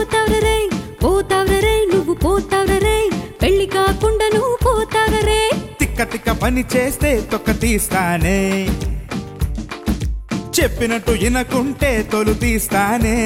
పోతావరే పోతావరే నువ్వు పోతావరే పెళ్లి కాకుండా నువ్వు పోతావరే తిక్క తిక్క పని చేస్తే తొక్క తీస్తానే చెప్పినట్టు వినకుంటే తొలు తీస్తానే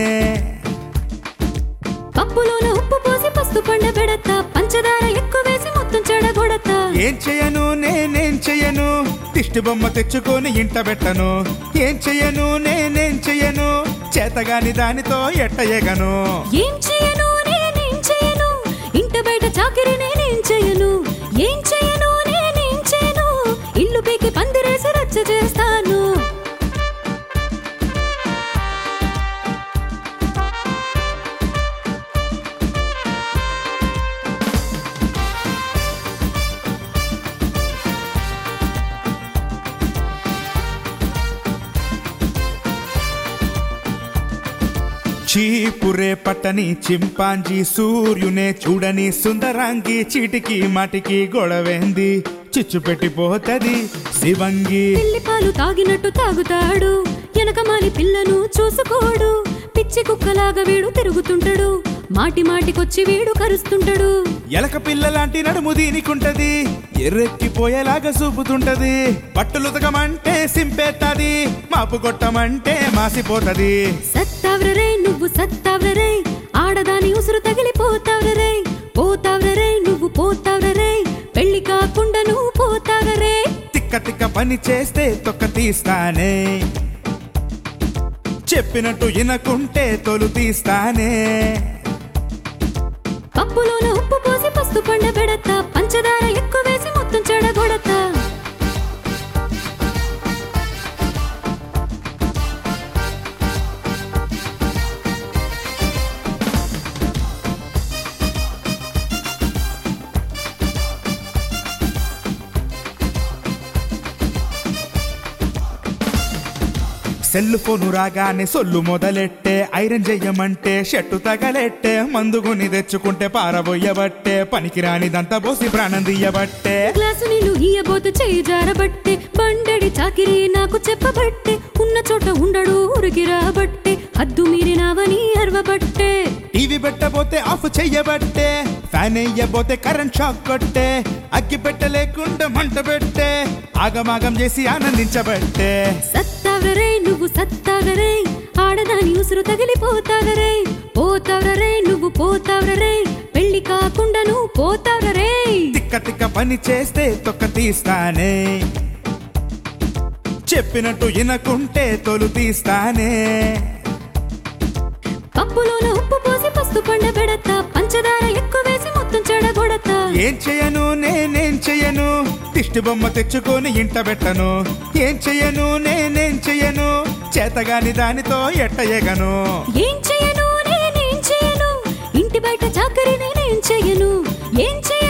పప్పులోన ఉప్పు పోసి పస్తు పండ పెడతా పంచదార ఎక్కువ వేసి మొత్తం చెడగొడతా ఏం చెయ్యను నేనేం చెయ్యను దిష్టి బొమ్మ తెచ్చుకొని ఇంట పెట్టను ఏం చెయ్యను నేనేం చెయ్యను చేతగాని దానితో ఎట్ట ఎగను ఏం చేయను నేనేం చేయను ఇంట బయట చాకిరి నేనేం చేయను ఏం చేయను నేనేం చేయను ఇల్లు పీకి పందిరేసి రచ్చ చేస్తాను చీపురే పట్టని చింపాంజీ సూర్యునే చూడని సుందరాంగి చీటికి మాటికి గొడవేంది చిచ్చు పెట్టిపోతది శివంగి పిల్లి పాలు తాగినట్టు తాగుతాడు వెనకమాలి పిల్లను చూసుకోడు పిచ్చి కుక్కలాగా వీడు తిరుగుతుంటాడు మాటి మాటికొచ్చి వీడు కరుస్తుంటాడు ఎలక పిల్ల లాంటి నడుము దీనికుంటది ఎర్రెక్కిపోయేలాగా చూపుతుంటది బట్టలు ఉతకమంటే సింపేత్తది మాపు కొట్టమంటే మాసిపోతది సత్తావ్రరే నువ్వు సత్తావ్రరే ఆడదాని ఉసురు తగిలిపోతావ్రరే పోతావ్రరే నువ్వు పోతావ్రరే పెళ్లి కాకుండా నువ్వు పోతావ్రరే తిక్క తిక్క పని చేస్తే తొక్క తీస్తానే చెప్పినట్టు వినకుంటే తొలు తీస్తానే పప్పులోన ఉప్పు పోసి పస్తు పండ పెడతా పంచదార ఎక్కువ వేసి మొత్తం చెడగొడతా సెల్ ఫోను రాగానే సొల్లు మొదలెట్టే ఐరన్ చెయ్యమంటే షట్టు తగలెట్టే మందుగుని తెచ్చుకుంటే పారబోయ్యబట్టే పనికిరానిదంతా పోసి ప్రాణం తీయబట్టే గ్లాసు నీళ్ళు ఇయ్యబోతు చేయి జారబట్టే బండెడి చాకిరి నాకు చెప్పబట్టే ఉన్న చోట ఉండడు ఊరికి రాబట్టే హద్దు మీరినావని అరవబట్టే టీవీ పెట్టబోతే ఆఫ్ చెయ్యబట్టే ఫ్యాన్ వేయబోతే కరెంట్ షాక్ కొట్టే అగ్గి పెట్టలేకుండా మంట పెట్టే ఆగమాగం చేసి ఆనందించబట్టే సత్తావరే నువ్వు సత్తావరే ఆడదాని ఉసురు తగిలిపోతావరే పోతావరే నువ్వు పోతావరే పెళ్లి కాకుండా నువ్వు పోతావరే తిక్క తిక్క పని చేస్తే తొక్క తీస్తానే చెప్పినట్టు వినకుంటే తొలు తీస్తానే పప్పులోన ఉప్పు పోసి పస్తు పండ పెడతా పంచదార ఎక్కువ వేసి మొత్తం చెడగొడతా ఏం చెయ్యను నేనేం చెయ్యను దిష్టి బొమ్మ తెచ్చుకొని ఇంట పెట్టను ఏం చెయ్యను నేనేం చెయ్యను చేతగాని దానితో ఎట్ట ఎగను ఏం చేయను నేనేం చేయను ఇంటి బయట చాకరి నేనేం చేయను ఏం చేయను